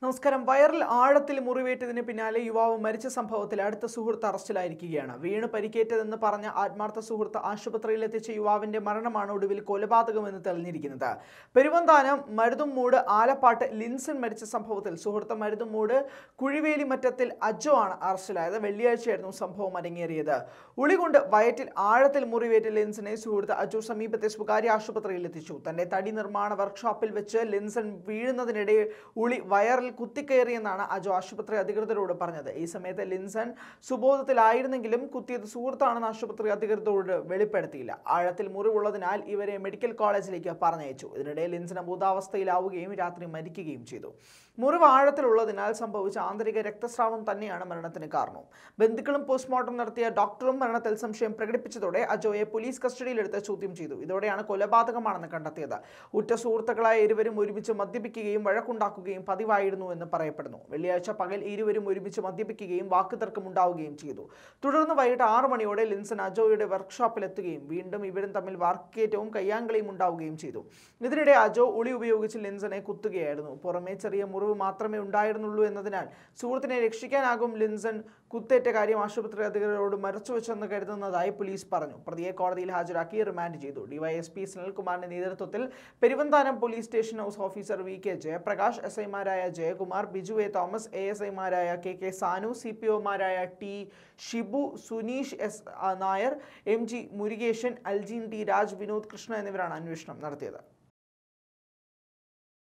നമസ്കാരം വയറിൽ ആഴത്തിൽ മുറിവേറ്റതിന് പിന്നാലെ യുവാവ് മരിച്ച സംഭവത്തിൽ അടുത്ത സുഹൃത്ത് അറസ്റ്റിലായിരിക്കുകയാണ് വീണ് പരിക്കേറ്റതെന്ന് പറഞ്ഞ ആത്മാർത്ഥ സുഹൃത്ത് ആശുപത്രിയിൽ എത്തിച്ച യുവാവിന്റെ മരണമാണ് ഒടുവിൽ കൊലപാതകമെന്ന് തെളിഞ്ഞിരിക്കുന്നത് പെരുവന്താനം മരുതുംമൂട് ആലപ്പാട്ട് ലിൻസൺ മരിച്ച സംഭവത്തിൽ സുഹൃത്ത് മരുതുംമൂട് കുഴിവേലി മറ്റത്തിൽ അജോ ആണ് അറസ്റ്റിലായത് വെള്ളിയാഴ്ചയായിരുന്നു സംഭവം അരങ്ങേറിയത് ഉളികൊണ്ട് വയറ്റിൽ ആഴത്തിൽ മുറിവേറ്റ ലിൻസനെ സുഹൃത്ത് അജോ സമീപത്തെ സ്വകാര്യ ആശുപത്രിയിൽ എത്തിച്ചു തന്റെ തടി നിർമ്മാണ വർക്ക്ഷോപ്പിൽ വെച്ച് ലിൻസൺ വീഴുന്നതിനിടെ ഉളി വയറിൽ കുത്തിക്കയറിയെന്നാണ് അജോ ആശുപത്രി അധികൃതരോട് പറഞ്ഞത് ഈ സമയത്ത് ലിൻസൺ സുബോധത്തിലായിരുന്നെങ്കിലും കുത്തിയത് സുഹൃത്താണെന്ന് ആശുപത്രി അധികൃതരോട് വെളിപ്പെടുത്തിയില്ല ആഴത്തിൽ മുറിവുള്ളതിനാൽ ഇവരെ മെഡിക്കൽ കോളേജിലേക്ക് പറഞ്ഞയച്ചു ഇതിനിടെ ലിൻസൺ അബോധാവസ്ഥയിലാവുകയും രാത്രി മരിക്കുകയും ചെയ്തു മുറിവ് ആഴത്തിലുള്ളതിനാൽ സംഭവിച്ച ആന്തരിക രക്തസ്രാവം തന്നെയാണ് മരണത്തിന് കാരണം ബന്ധുക്കളും പോസ്റ്റ്മോർട്ടം നടത്തിയ ഡോക്ടറും മരണത്തിൽ സംശയം പ്രകടിപ്പിച്ചതോടെ അജോയെ പോലീസ് കസ്റ്റഡിയിലെടുത്ത് ചോദ്യം ചെയ്തു ഇതോടെയാണ് കൊലപാതകമാണെന്ന് കണ്ടെത്തിയത് ഉറ്റ സുഹൃത്തുക്കളായ ഇരുവരും ഒരുമിച്ച് മദ്യപിക്കുകയും വഴക്കുണ്ടാക്കുകയും പതിവായിരുന്നു എന്ന് പറയപ്പെടുന്നു വെള്ളിയാഴ്ച പകൽ ഇരുവരും ഒരുമിച്ച് മദ്യപിക്കുകയും വാക്കുതർക്കം ഉണ്ടാവുകയും ചെയ്തു തുടർന്ന് വൈകിട്ട് ആറ് മണിയോടെ ലിൻസൺ അജോയുടെ വർക്ക്ഷോപ്പിലെത്തുകയും വീണ്ടും ഇവരും തമ്മിൽ വാക്കേറ്റവും കയ്യാങ്കളിയും ഉണ്ടാവുകയും ചെയ്തു ഇതിനിടെ അജോ ഉളി ഉപയോഗിച്ച് ലിൻസനെ കുത്തുകയായിരുന്നു പുറമേ ചെറിയ മുറിവ് മാത്രമേ ഉണ്ടായിരുന്നുള്ളൂ എന്നതിനാൽ സുഹൃത്തിനെ രക്ഷിക്കാനാകും ലിൻസൺ കുത്തേറ്റ കാര്യം ആശുപത്രി അധികൃതരോട് മറച്ചുവെച്ചെന്ന് കരുതുന്നതായി പോലീസ് പറഞ്ഞു പ്രതിയെ കോടതിയിൽ ഹാജരാക്കി റിമാൻഡ് ചെയ്തു ഡിവൈഎസ്പി സുനിൽകുമാറിന്റെ നേതൃത്വത്തിൽ Peruvanthanam police station house officer V K Jayaprakash S ഐമാരായ Jayakumar Biju A Thomas A S ഐമാരായ K K Sanu C P ഒമാരായ T Shibu Suneesh S Nair M G Murugesan Aljeen T Raj Vinod Krishna എന്നിവരാണ് അന്വേഷണം നടത്തിയത്